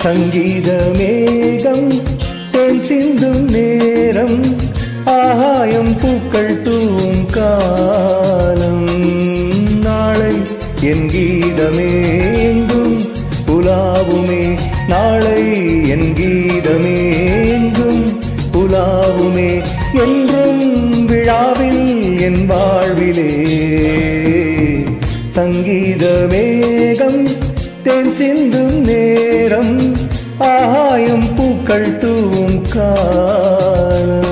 சங்கீத மேகம் தேன் சிந்தும் நேரம் ஆகாயம் பூக்கள் தூவும் காலம் நாளை என் கீதமே எங்கும் புலாவுமே நாளை என் கீதமே எங்கும் புலாவுமே என்றும் விழாவில் என் வாழ்விலே சங்கீத மேகம் தேன் சிந்தும் நேரம் ஆகாயம் பூக்கள் தூவும் காலம்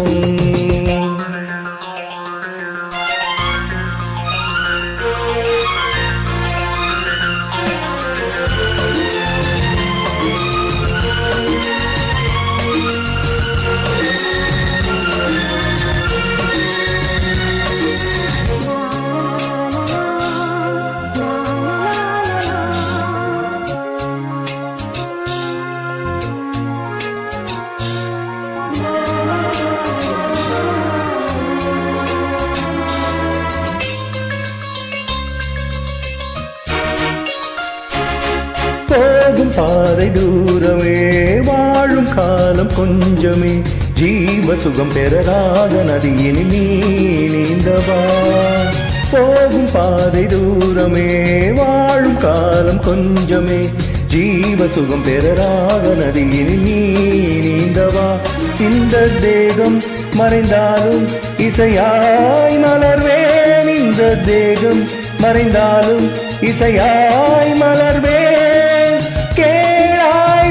போகும் பாதை தூரமே வாழும் காலம் கொஞ்சமே ஜீவ சுகம் பெறராத நதியினில் நீ நீந்தவா போகும் பாதை தூரமே வாழும் காலம் கொஞ்சமே ஜீவ சுகம் பெறராத நதியினில் நீ நீந்தவா இந்த தேகம் மறைந்தாலும் இசையாய் மலர்வேன் இந்த தேகம் மறைந்தாலும் இசையாய் மலர்வேன் கேளாய்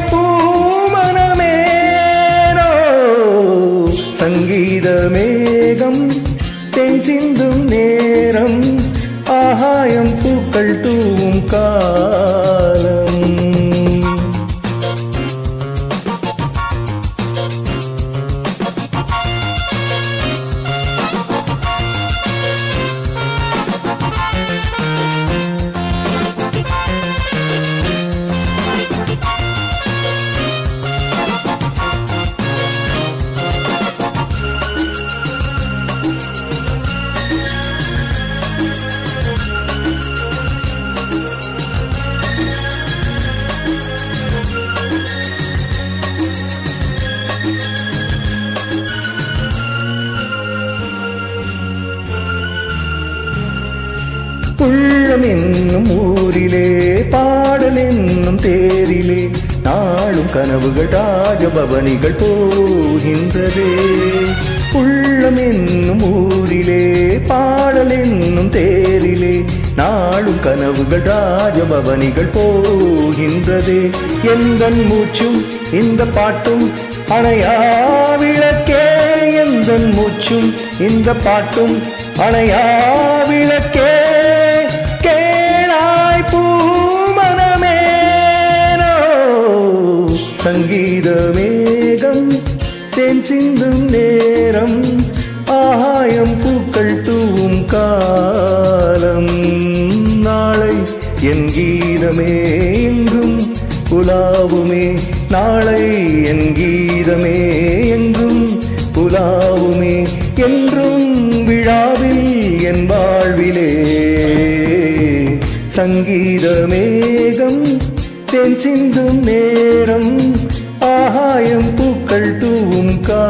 பூமனமேனோ சங்கீத மேகம் தென் சிந்தும் நேரம் ஆகாயம் பூக்கள் தூவும் காலம் உள்ளம் என்னும் ஊரிலே பாடல் என்னும் தேரிலே நாளும் கனவுகள் ராஜபவனிகள் போகின்றதே உள்ளம் என்னும் ஊரிலே பாடல் என்னும் தேரிலே நாளும் கனவுகள் ராஜபவனிகள் போகின்றதே எந்த மூச்சும் இந்த பாட்டும் அணையா விளக்கே எந்த மூச்சும் இந்த பாட்டும் அணையா விளக்கே கேளாய் பூமனமேனோ சங்கீத மேகம் தேன் சிந்தும் நேரம் ஆகாயம் பூக்கள் தூவும் காலம் நாளை என் கீதமே எங்கும் புலாவுமே நாளை என் கீதமே எங்கும் புலாவுமே என்றும் விழாவில் என் வாழ்விலே சங்கீத மேகம் தென் சிந்தும் நேரம் ஆகாயம் பூக்கள் தூவும் கா